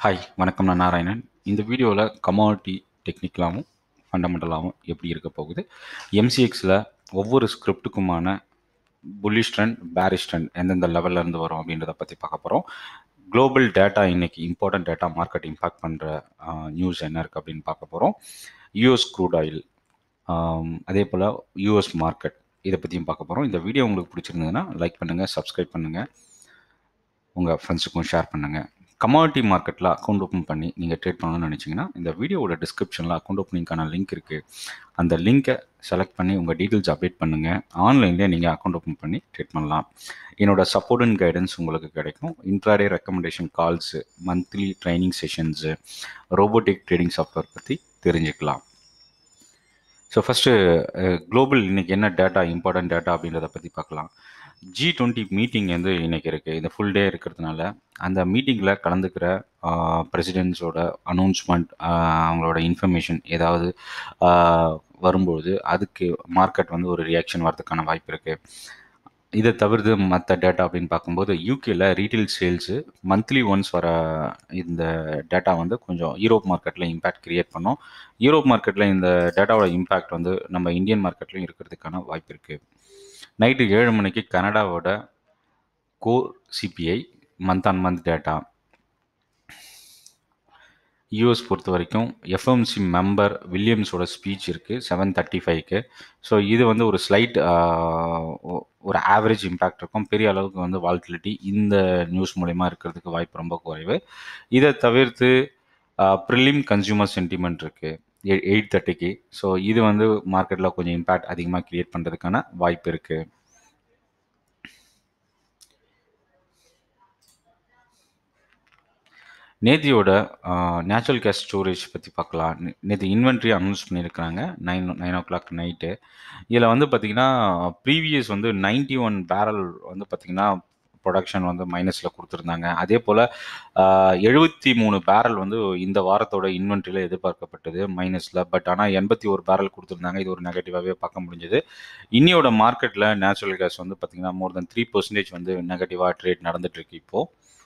hi வணக்கம் நான் நாராயணன் இந்த வீடியோவில் கமாடிட்டி டெக்னிக்கலாகவும் ஃபண்டமெண்டலாகவும் எப்படி இருக்க போகுது எம்சிஎக்ஸில் ஒவ்வொரு ஸ்கிரிப்டுக்குமான புல்லிஷ் ட்ரெண்ட் பேரிஷ் ட்ரெண்ட் எந்தெந்த லெவல்ல இருந்து வரும் அப்படின்றத பற்றி பார்க்க போகிறோம் குளோபல் டேட்டா இன்னைக்கு இம்பார்ட்டன்ட் டேட்டா மார்க்கெட் இம்பாக்ட் பண்ணுற நியூஸ் என்ன இருக்குது அப்படின்னு பார்க்க போகிறோம் யூஎஸ் க்ரூட் ஆயில் அதே போல் யூஎஸ் மார்க்கெட் இதை பற்றியும் பார்க்க போகிறோம் இந்த வீடியோ உங்களுக்கு பிடிச்சிருந்ததுன்னா லைக் பண்ணுங்கள் சப்ஸ்கிரைப் பண்ணுங்கள் உங்கள் ஃப்ரெண்ட்ஸுக்கும் ஷேர் பண்ணுங்கள் கமாடிட்டி மார்க்கெட்டில் அக்கௌண்ட் ஓப்பன் பண்ணி நீங்கள் ட்ரேட் பண்ணணும்னு நினச்சிங்கன்னா இந்த வீடியோவோட டிஸ்கிரிப்ஷனில் அக்கௌண்ட் ஓப்பனிங்கான லிங்க் இருக்குது அந்த லிங்க்கை செலக்ட் பண்ணி உங்கள் டீட்டெயில்ஸ் அப்டேட் பண்ணுங்கள் ஆன்லைன்லேயே நீங்கள் அக்கௌண்ட் ஓப்பன் பண்ணி ட்ரேட் பண்ணலாம் என்னோட சப்போர்ட் அண்ட் கைடன்ஸ் உங்களுக்கு கிடைக்கும் intraday recommendation calls monthly training sessions robotic trading software பற்றி தெரிஞ்சுக்கலாம் ஸோ ஃபஸ்ட்டு குளோபல் இன்றைக்கி என்ன டேட்டா இம்பார்ட்டன்ட் டேட்டா அப்படின்றத பற்றி பார்க்கலாம் ஜி டுவெண்ட்டி மீட்டிங் வந்து இன்றைக்கி இருக்குது இந்த ஃபுல் டே இருக்கிறதுனால அந்த மீட்டிங்கில் கலந்துக்கிற பிரசிடென்ட்ஸோட அனௌன்ஸ்மெண்ட் அவங்களோட இன்ஃபர்மேஷன் ஏதாவது வரும்பொழுது அதுக்கு மார்க்கெட் வந்து ஒரு ரியாக்ஷன் வரதுக்கான வாய்ப்பு இருக்குது இதை தவிர்த்து மற்ற டேட்டா அப்படின்னு பார்க்கும்போது யூகேல ரீட்டைல் சேல்ஸு மந்த்லி ஒன்ஸ் வர இந்த டேட்டா வந்து கொஞ்சம் யூரோப் மார்க்கெட்டில் இம்பேக்ட் கிரியேட் பண்ணோம் யூரோப் மார்க்கெட்டில் இந்த டேட்டாவோட இம்பேக்ட் வந்து நம்ம இந்தியன் மார்க்கெட்லையும் இருக்கிறதுக்கான வாய்ப்பு இருக்குது நைட்டு ஏழு மணிக்கு கனடாவோட core CPI month on month data US பொறுத்த வரைக்கும் எஃப்எம்சி மெம்பர் வில்லியம்ஸோட ஸ்பீச் இருக்குது செவன் தேர்ட்டி ஃபைவ்க்கு ஸோ இது வந்து ஒரு ஸ்லைட் ஒரு ஆவரேஜ் இம்பேக்ட் இருக்கும் பெரிய அளவுக்கு வந்து வால்டிலிட்டி இந்த நியூஸ் மூலயமா இருக்கிறதுக்கு வாய்ப்பு ரொம்ப குறைவு இதை தவிர்த்து ப்ரிலிம் கன்சியூமர் சென்டிமெண்ட் இருக்குது எயிட் தேர்ட்டிக்கு ஸோ இது வந்து மார்க்கெட்டில் கொஞ்சம் இம்பேக்ட் அதிகமாக க்ரியேட் பண்ணுறதுக்கான வாய்ப்பு இருக்குது நேத்தியோட நேச்சுரல் கேஸ் ஸ்டோரேஜ் பற்றி பார்க்கலாம் நேற்று இன்வென்ட்ரி அனௌன்ஸ் பண்ணியிருக்கிறாங்க nine nine o'clock night இதில் வந்து பார்த்திங்கன்னா ப்ரீவியஸ் வந்து நைன்டி ஒன் பேரல் வந்து பார்த்திங்கன்னா ப்ரொடக்ஷன் வந்து மைனஸில் கொடுத்துருந்தாங்க அதே போல் எழுபத்தி மூணு பேரல் வந்து இந்த வாரத்தோட இன்வென்ட்ரியில் எதிர்பார்க்கப்பட்டது மைனஸில் பட் ஆனால் எண்பத்தி ஒரு பேரல் கொடுத்துருந்தாங்க இது ஒரு நெகட்டிவாகவே பார்க்க முடிஞ்சது இன்னியோட மார்க்கெட்டில் நேச்சுரல் கேஸ் வந்து பார்த்திங்கன்னா மோர் தென் த்ரீ பர்சன்டேஜ் வந்து நெகட்டிவாக ட்ரேட் நடந்துகிட்ருக்கு இப்போது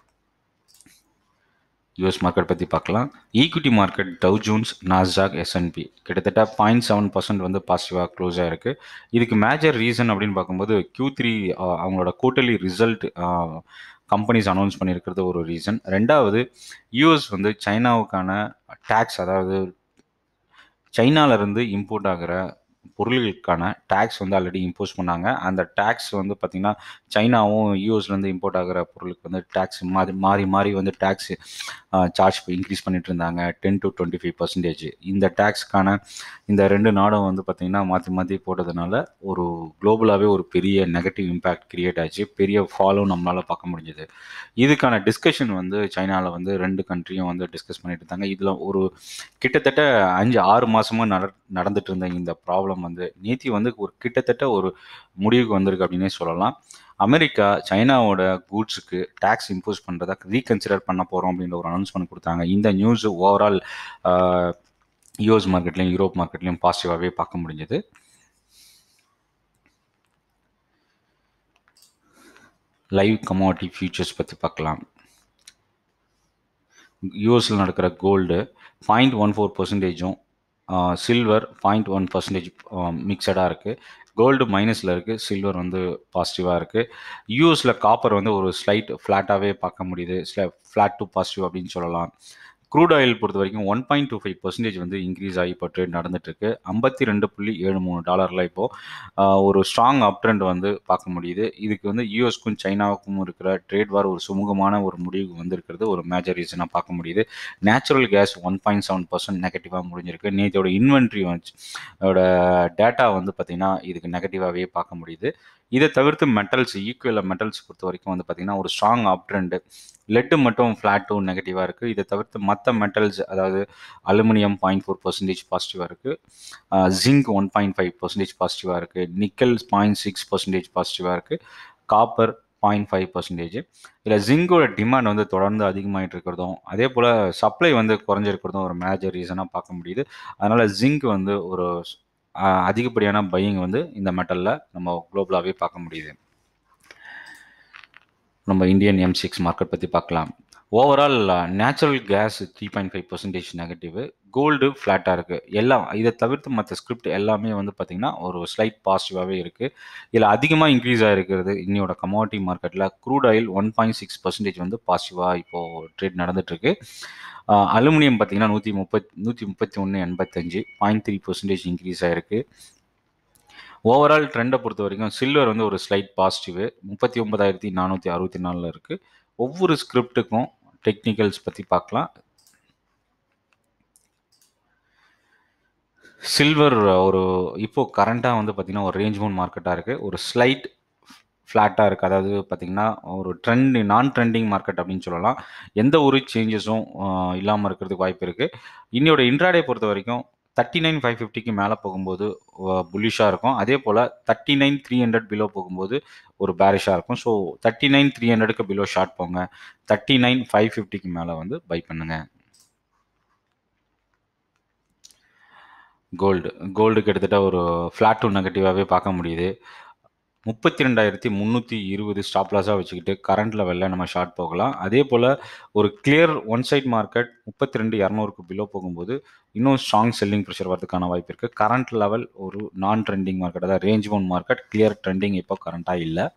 யூஎஸ் மார்க்கெட் பற்றி பார்க்கலாம் equity market Dow Jones Nasdaq S and P கிட்டத்தட்ட பாயிண்ட் செவன் பர்சன்ட் வந்து பாசிட்டிவாக க்ளோஸ் ஆகிருக்கு இதுக்கு மேஜர் ரீசன் அப்படின்னு பார்க்கும்போது க்யூ த்ரீ அவங்களோட குவார்ட்டர்லி ரிசல்ட் கம்பெனிஸ் அனௌன்ஸ் பண்ணியிருக்கிறது ஒரு ரீசன் ரெண்டாவது யூஎஸ் வந்து சைனாவுக்கான டேக்ஸ் அதாவது சைனாவிலேருந்து இம்போர்ட் ஆகிற பொருள்களுக்கான டேக்ஸ் வந்து ஆல்ரெடி இம்போஸ் பண்ணாங்க அந்த டேக்ஸ் வந்து பார்த்திங்கன்னா சைனாவும் யூஎஸ்லேருந்து இம்போர்ட் ஆகிற பொருளுக்கு வந்து டேக்ஸ் மாறி மாறி மாறி வந்து டேக்ஸ் சார்ஜ் இன்க்ரீஸ் பண்ணிட்டு இருந்தாங்க ten to twenty five percentage இந்த டேக்ஸ்க்கான இந்த ரெண்டு நாடும் வந்து பார்த்திங்கன்னா மாற்றி மாற்றி போட்டதுனால ஒரு குளோபலாகவே ஒரு பெரிய நெகட்டிவ் இம்பேக்ட் கிரியேட் ஆச்சு பெரிய ஃபாலோ நம்மளால் பார்க்க முடிஞ்சது இதுக்கான டிஸ்கஷன் வந்து சைனாவில் வந்து ரெண்டு கண்ட்ரியும் வந்து டிஸ்கஸ் பண்ணிட்டு இருந்தாங்க இதில் ஒரு கிட்டத்தட்ட அஞ்சு ஆறு மாதமாக நட நடந்துட்டு இருந்த இந்த ப்ராப்ளம் வந்து நேத்தி வந்து ஒரு கிட்டத்தட்ட ஒரு முடிவுக்கு வந்திருக்கு அப்படின்னே சொல்லலாம் அமெரிக்கா சைனாவோட கூட்ஸுக்கு டேக்ஸ் இம்போஸ் பண்ணுறதா ரீகன்சிடர் பண்ண போகிறோம் அப்படின்ற ஒரு அனௌன்ஸ்மெண்ட் கொடுத்தாங்க இந்த நியூஸ் ஓவரால் யூஎஸ் மார்க்கெட்லையும் யூரோப் மார்க்கெட்லையும் பாசிட்டிவாகவே பார்க்க முடிஞ்சது லைவ் கமாடிட்டி ஃபியூச்சர்ஸ் பற்றி பார்க்கலாம் யூஎஸில் நடக்கிற கோல்டு பாயிண்ட் ஒன் ஃபோர் பர்சன்டேஜும் சில்வர் பாயிண்ட் ஒன் பர்சன்டேஜ் மிக்சடாக இருக்குது கோல்டு மைனஸில் இருக்குது சில்வர் வந்து பாசிட்டிவாக இருக்குது யூஎஸில் காப்பர் வந்து ஒரு ஸ்லைட் ஃப்ளாட்டாகவே பார்க்க முடியுது ஃப்ளாட் டு பாசிட்டிவ் அப்படின்னு சொல்லலாம் க்ரூட் ஆயில் பொறுத்த வரைக்கும் one point two five percentage வந்து இன்க்ரீஸ் ஆகி இப்போ ட்ரேட் நடந்துட்டுருக்கு ஐம்பத்தி ரெண்டு புள்ளி ஏழு மூணு டாலரில் இப்போது ஒரு ஸ்ட்ராங் அப் ட்ரெண்ட் வந்து பார்க்க முடியுது இதுக்கு வந்து யூஎஸ்க்கும் சைனாவுக்கும் இருக்கிற ட்ரேட் வார் ஒரு சுமூகமான ஒரு முடிவுக்கு வந்திருக்கிறது ஒரு மேஜர் ரீசனாக பார்க்க முடியுது natural gas one point seven percent நெகட்டிவாக முடிஞ்சிருக்கு நேற்றோட இன்வென்ட்ரி வந்து டேட்டா வந்து பார்த்திங்கன்னா இதுக்கு நெகட்டிவாகவே பார்க்க முடியுது இதை தவிர்த்து மெட்டல்ஸ் ஈக்குவலில் மெட்டல்ஸ் பொறுத்த வரைக்கும் வந்து பார்த்திங்கன்னா ஒரு ஸ்ட்ராங் அப் ட்ரெண்டு லெட்டு மட்டும் ஃப்ளாட்டும் நெகட்டிவாக இருக்குது இதை தவிர்த்து மற்ற மெட்டல்ஸ் அதாவது அலுமினியம் பாயிண்ட் ஃபோர் பர்சன்டேஜ் பாசிட்டிவாக இருக்குது zinc one point five percentage பாசிட்டிவாக இருக்குது நிக்கல் பாயிண்ட் சிக்ஸ் பர்சன்டேஜ் பாசிட்டிவாக இருக்குது காப்பர் பாயிண்ட் ஃபைவ் பர்சன்டேஜ் இதில் ஜிங்கோட டிமாண்ட் வந்து தொடர்ந்து அதிகமாகிட்டு இருக்கிறதும் அதே போல் சப்ளை வந்து குறைஞ்சிருக்கிறதும் ஒரு மேஜர் ரீசனாக பார்க்க முடியுது அதனால் ஜிங்க் வந்து ஒரு அதிகப்படியான பையிங் வந்து இந்த மெட்டலில் நம்ம குளோபலாகவே பார்க்க முடியுது நம்ம இந்தியன் எம் சிக்ஸ் மார்க்கெட் பற்றி பார்க்கலாம் overall natural gas three point five percentage negative gold ஃப்ளாட்டாக இருக்குது எல்லாம் இதை தவிர்த்து மற்ற ஸ்கிரிப்ட் எல்லாமே வந்து பார்த்திங்கன்னா ஒரு ஸ்லைட் பாசிட்டிவாகவே இருக்குது இதில் அதிகமாக இன்க்ரீஸ் ஆகிருக்கிறது இன்னையோட கமாடிட்டி மார்க்கெட்டில் crude oil one point six percentage வந்து பாசிட்டிவாக இப்போது ட்ரேட் நடந்துட்டுருக்கு அலுமினியம் பார்த்தீங்கன்னா நூற்றி முப்பத் நூற்றி முப்பத்தி ஒன்று எண்பத்தஞ்சு பாயிண்ட் த்ரீ பர்சன்டேஜ் இன்க்ரீஸ் ஆகிருக்கு ஓவரால் ட்ரெண்டை பொறுத்த வரைக்கும் சில்வர் வந்து ஒரு ஸ்லைட் பாசிட்டிவ் முப்பத்தி ஒன்பதாயிரத்தி நானூற்றி அறுபத்தி நாலில் இருக்குது ஒவ்வொரு ஸ்கிரிப்டுக்கும் டெக்னிக்கல்ஸ் பற்றி பார்க்கலாம் சில்வர் ஒரு இப்போ கரண்ட்டாக வந்து பார்த்திங்கன்னா ஒரு ரேஞ்ச் மூன் மார்க்கெட்டாக இருக்குது ஒரு ஸ்லைட் ஃப்ளாட்டாக இருக்குது அதாவது பார்த்திங்கன்னா ஒரு ட்ரெண்ட் நான் ட்ரெண்டிங் மார்க்கெட் அப்படின்னு சொல்லலாம் எந்த ஒரு சேஞ்சஸும் இல்லாமல் இருக்கிறதுக்கு வாய்ப்பு இருக்குது இன்னையோட இன்ட்ராடே பொறுத்த வரைக்கும் தேர்ட்டி நைன் ஃபைவ் ஃபிஃப்டிக்கு மேலே போகும்போது புல்லிஷாக இருக்கும் அதே போல் thirty nine three hundred below போகும்போது ஒரு பேரிஷாக இருக்கும் ஸோ தேர்ட்டி நைன் த்ரீ ஹண்ட்ரடுக்கு பிலோ ஷார்ட் போங்க தேர்ட்டி நைன் ஃபைவ் ஃபிஃப்டிக்கு மேலே வந்து பை பண்ணுங்கள் கோல்டு கோல்டு கிட்டத்தட்ட ஒரு ஃப்ளாட் டு நெகட்டிவாகவே பார்க்க முடியுது முப்பத்தி ரெண்டாயிரத்தி முந்நூற்றி இருபது ஸ்டாப் லாஸாக வச்சுக்கிட்டு கரண்ட் லெவலில் நம்ம ஷார்ட் போகலாம் அதே போல் ஒரு கிளியர் ஒன் சைட் மார்க்கெட் முப்பத்தி ரெண்டு இரநூறுக்கு பிலோ போகும்போது இன்னும் ஸ்ட்ராங் செல்லிங் ப்ரெஷர் வரதுக்கான வாய்ப்பு இருக்குது கரண்ட் லெவல் ஒரு நான் ட்ரெண்டிங் மார்க்கெட் அதாவது range one market clear trending இப்போ கரண்ட்டாக இல்லை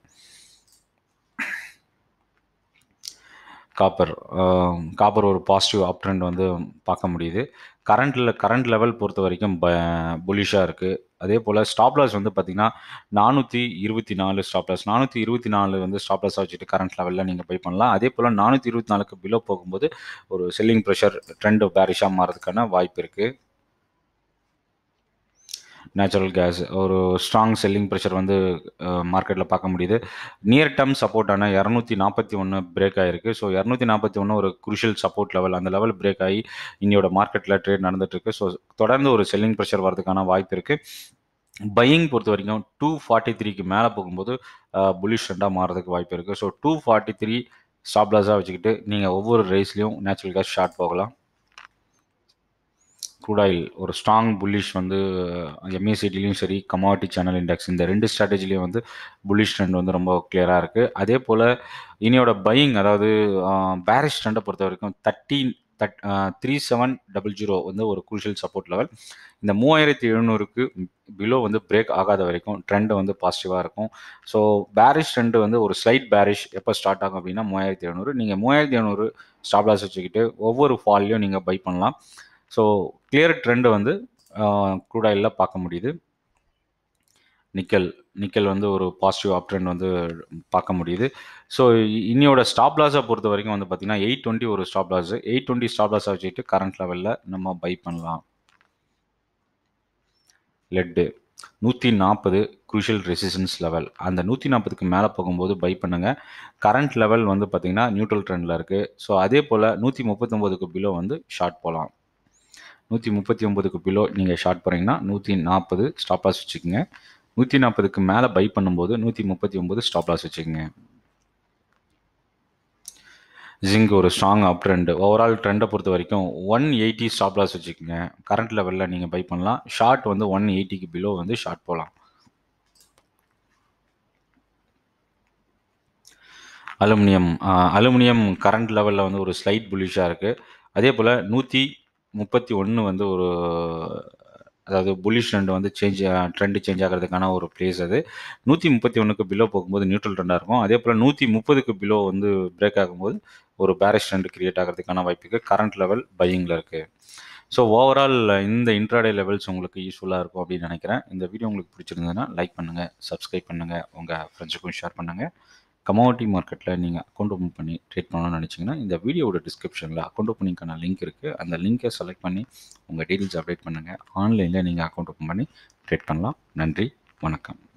காப்பர் காப்பர் ஒரு பாசிட்டிவ் அப் ட்ரெண்ட் வந்து பார்க்க முடியுது கரண்ட்டில் கரண்ட் லெவல் பொறுத்த வரைக்கும் ப புலிஷாக இருக்குது அதே போல் ஸ்டாப் லாஸ் வந்து பார்த்திங்கன்னா நானூற்றி இருபத்தி நாலு ஸ்டாப் லாஸ் நானூற்றி இருபத்தி நாலு வந்து ஸ்டாப் லாஸாக வச்சுட்டு கரண்ட் லெவலில் நீங்கள் பை பண்ணலாம் அதே போல் நானூற்றி இருபத்தி நாலுக்கு பிலோ போகும்போது ஒரு செல்லிங் ப்ரெஷர் ட்ரெண்ட் பேரிஷாக மாறதுக்கான வாய்ப்பு இருக்குது நேச்சுரல் கேஸ் ஒரு ஸ்ட்ராங் செல்லிங் ப்ரெஷர் வந்து மார்க்கெட்டில் பார்க்க முடியுது நியர் டேர்ம் சப்போர்ட்டான இரநூத்தி நாற்பத்தி ஒன்று பிரேக் ஆகிருக்கு ஸோ இரநூத்தி நாற்பத்தி ஒன்று ஒரு குருஷியல் சப்போர்ட் லெவல் அந்த லெவல் பிரேக் ஆகி இன்னையோட மார்க்கெட்டில் ட்ரேட் நடந்துட்டுருக்கு ஸோ தொடர்ந்து ஒரு செல்லிங் ப்ரெஷர் வரதுக்கான வாய்ப்பு இருக்குது பையிங் பொறுத்த வரைக்கும் டூ ஃபார்ட்டி த்ரீக்கு மேலே போகும்போது புலிஷ் ரெண்டாக மாறதுக்கு வாய்ப்பு இருக்குது so two forty three stop லாஸாக வச்சுக்கிட்டு நீங்கள் ஒவ்வொரு ரேஸ்லையும் நேச்சுரல் கேஸ் ஷார்ட் போகலாம் க்ரூட் ஆயில் ஒரு ஸ்ட்ராங் புல்லிஷ் வந்து எம்ஏசிடிலையும் சரி கமாடிட்டி சேனல் இண்டெக்ஸ் இந்த ரெண்டு ஸ்ட்ராட்டஜிலையும் வந்து புல்லிஷ் ட்ரெண்ட் வந்து ரொம்ப கிளியராக இருக்குது அதே போல் இனியோட பையிங் அதாவது பேரிஷ் ட்ரெண்டை பொறுத்த வரைக்கும் thirteen that three seven double zero வந்து ஒரு குரூஷியல் சப்போர்ட் லெவல் இந்த மூவாயிரத்தி எழுநூறுக்கு பிலோ வந்து பிரேக் ஆகாத வரைக்கும் ட்ரெண்டு வந்து பாசிட்டிவாக இருக்கும் ஸோ பேரிஷ் ட்ரெண்டு வந்து ஒரு ஸ்லைட் பேரிஷ் எப்போ ஸ்டார்ட் ஆகும் அப்படின்னா மூவாயிரத்தி எழுநூறு நீங்கள் மூவாயிரத்தி எழுநூறு ஸ்டாப் லாஸ் வச்சுக்கிட்டு ஒவ்வொரு ஃபால்லையும் நீங்கள் பை பண்ணலாம் ஸோ கிளியர் ட்ரெண்டு வந்து க்ரூட் ஆயிலில் பார்க்க முடியுது நிக்கல் நிக்கல் வந்து ஒரு பாசிட்டிவ் அப் ட்ரெண்ட் வந்து பார்க்க முடியுது ஸோ இன்னியோட ஸ்டாப் லாஸை பொறுத்த வரைக்கும் வந்து பார்த்தீங்கன்னா எயிட் டுவெண்ட்டி ஒரு stop loss eight twenty stop லாஸை வச்சுட்டு கரண்ட் லெவலில் நம்ம பை பண்ணலாம் லெட்டு நூற்றி நாற்பது குரூஷியல் ரெசிஸ்டன்ஸ் லெவல் அந்த நூற்றி நாற்பதுக்கு மேலே போகும்போது பை பண்ணுங்கள் கரண்ட் லெவல் வந்து பார்த்திங்கன்னா நியூட்ரல் ட்ரெண்டில் இருக்குது ஸோ அதே போல் நூற்றி முப்பத்தொம்போதுக்கு பிலோ வந்து ஷார்ட் போகலாம் நூற்றி முப்பத்தி ஒம்பதுக்கு பிலோ நீங்கள் ஷார்ட் போகிறீங்கன்னா நூற்றி நாற்பது ஸ்டாப் லாஸ் வச்சுக்கோங்க நூற்றி நாற்பதுக்கு மேலே பை பண்ணும்போது நூற்றி முப்பத்தி ஒம்பது ஸ்டாப் லாஸ் வச்சுக்கோங்க ஜிங்க் ஒரு ஸ்ட்ராங் அப் ட்ரெண்டு ஓவரால் ட்ரெண்டை பொறுத்த வரைக்கும் ஒன் எயிட்டி ஸ்டாப் லாஸ் வச்சுக்கோங்க கரண்ட் லெவலில் நீங்கள் பை பண்ணலாம் ஷார்ட் வந்து ஒன் எயிட்டிக்கு பிலோ வந்து ஷார்ட் போகலாம் அலுமினியம் அலுமினியம் கரண்ட் லெவலில் வந்து ஒரு ஸ்லைட் புல்லிஷாக இருக்குது அதே போல் நூற்றி முப்பத்தி ஒன்று வந்து ஒரு அதாவது புல்லிஷ் ட்ரெண்ட் வந்து சேஞ்ச் ட்ரெண்டு சேஞ்ச் ஆகிறதுக்கான ஒரு பிளேஸ் அது நூற்றி முப்பத்தி ஒன்றுக்கு பிலோ போகும்போது நியூட்ரல் ட்ரெண்டாக இருக்கும் அதே போல் நூற்றி முப்பதுக்கு பிலோ வந்து பிரேக் ஆகும்போது ஒரு பேரிஷ் ட்ரெண்ட் கிரியேட் ஆகிறதுக்கான வாய்ப்புக்கு கரண்ட் லெவல் பையிங்கில் இருக்குது ஸோ ஓவரால் இந்த இன்ட்ராடே லெவல்ஸ் உங்களுக்கு யூஸ்ஃபுல்லாக இருக்கும் அப்படின்னு நினைக்கிறேன் இந்த வீடியோ உங்களுக்கு பிடிச்சிருந்ததுன்னா லைக் பண்ணுங்கள் சப்ஸ்கிரைப் பண்ணுங்கள் உங்கள் ஃப்ரெண்ட்ஸுக்கும் ஷேர் பண்ணுங்கள் கமாடிட்டி மார்க்கெட்டில் நீங்கள் அக்கௌண்ட் ஓப்பன் பண்ணி ட்ரேட் பண்ணணும்னு நினச்சிங்கன்னா இந்த வீடியோட டிஸ்கிரிப்ஷனில் அக்கௌண்ட் ஓப்பனிங்கான லிங்க் இருக்குது அந்த லிங்க்கை செலக்ட் பண்ணி உங்கள் டீட்டெயில்ஸ் அப்டேட் பண்ணுங்கள் ஆன்லைனில் நீங்கள் அக்கௌண்ட் ஓப்பன் பண்ணி ட்ரேட் பண்ணலாம் நன்றி வணக்கம்